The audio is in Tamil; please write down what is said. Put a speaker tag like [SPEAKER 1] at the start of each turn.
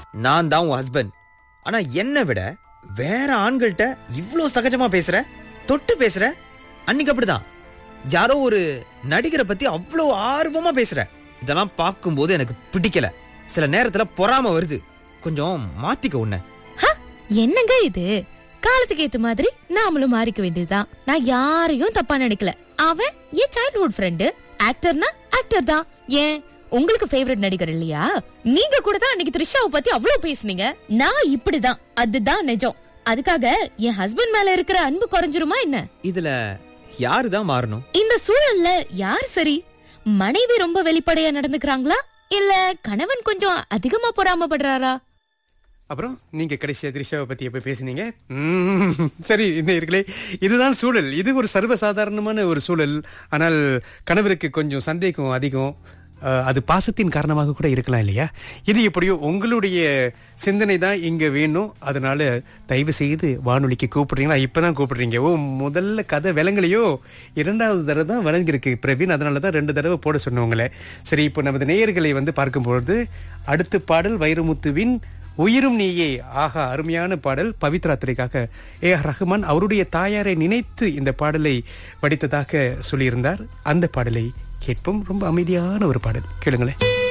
[SPEAKER 1] நான் தான் உன் ஹஸ்பண்ட் ஆனா என்னை விட வேற ஆண்கள்கிட்ட இவ்ளோ சகஜமா பேசுற தொட்டு பேசுற அன்னைக்கு அப்படிதான் யாரோ ஒரு நடிகரை பத்தி அவ்வளோ ஆர்வமா பேசுற இதெல்லாம் பார்க்கும்போது எனக்கு பிடிக்கல சில நேரத்துல பொறாம வருது கொஞ்சம் மாத்திக்க உன்ன
[SPEAKER 2] என்னங்க இது காலத்துக்கு ஏத்த மாதிரி நாமளும் மாறிக்க வேண்டியதுதான் நான் யாரையும் தப்பா நினைக்கல அவன் என் சைல்ட்ஹுட் ஃப்ரெண்டு ஆக்டர்னா ஆக்டர் தான் ஏன் உங்களுக்கு ஃபேவரட் நடிகர் இல்லையா நீங்க கூட தான் அன்னைக்கு த்ரிஷாவை பத்தி அவ்வளவு பேசுனீங்க நான் இப்படிதான் அதுதான் நிஜம் அதுக்காக என் ஹஸ்பண்ட் மேல இருக்கிற அன்பு குறைஞ்சிருமா என்ன
[SPEAKER 1] இதுல யாருதான் மாறணும்
[SPEAKER 2] இந்த சூழல்ல யார் சரி மனைவி ரொம்ப வெளிப்படையா நடந்துக்கிறாங்களா இல்ல கணவன் கொஞ்சம் அதிகமா பொறாமப்படுறாரா
[SPEAKER 3] அப்புறம் நீங்க கடைசியா திரிஷாவை பத்தி எப்ப பேசுனீங்க ம்ம். சரி நேயர்களே இதுதான் சூழல் இது ஒரு சர்வசாதாரணமான ஒரு சூழல் ஆனால் கணவருக்கு கொஞ்சம் சந்தேகம் அதிகம் அஹ், அது பாசத்தின் காரணமாக கூட இருக்கலாம் இல்லையா இது எப்படியோ உங்களுடைய சிந்தனை தான் இங்க வேணும் அதனால தயவு செய்து வானொலிக்கு கூப்பிடுறீங்களா இப்பதான் கூப்பிடுறீங்க ஓ முதல்ல கதை விலங்கலையோ இரண்டாவது தடவை தான் விளங்கிருக்கு பிரவீன் அதனால தான் ரெண்டு தடவை போட சொன்னவங்களே சரி இப்போ நமது நேயர்களை வந்து பார்க்கும்பொழுது அடுத்த பாடல் வைரமுத்துவின் உயிரும் நீயே ஆஹா அருமையான பாடல் பவித்ரா திரைக்காக ஏ ஆர் ரஹ்மான் அவருடைய தாயாரை நினைத்து இந்த பாடலை வடித்ததாக சொல்லியிருந்தார் அந்த பாடலை கேட்போம் ரொம்ப அமைதியான ஒரு பாடல் கேளுங்களேன்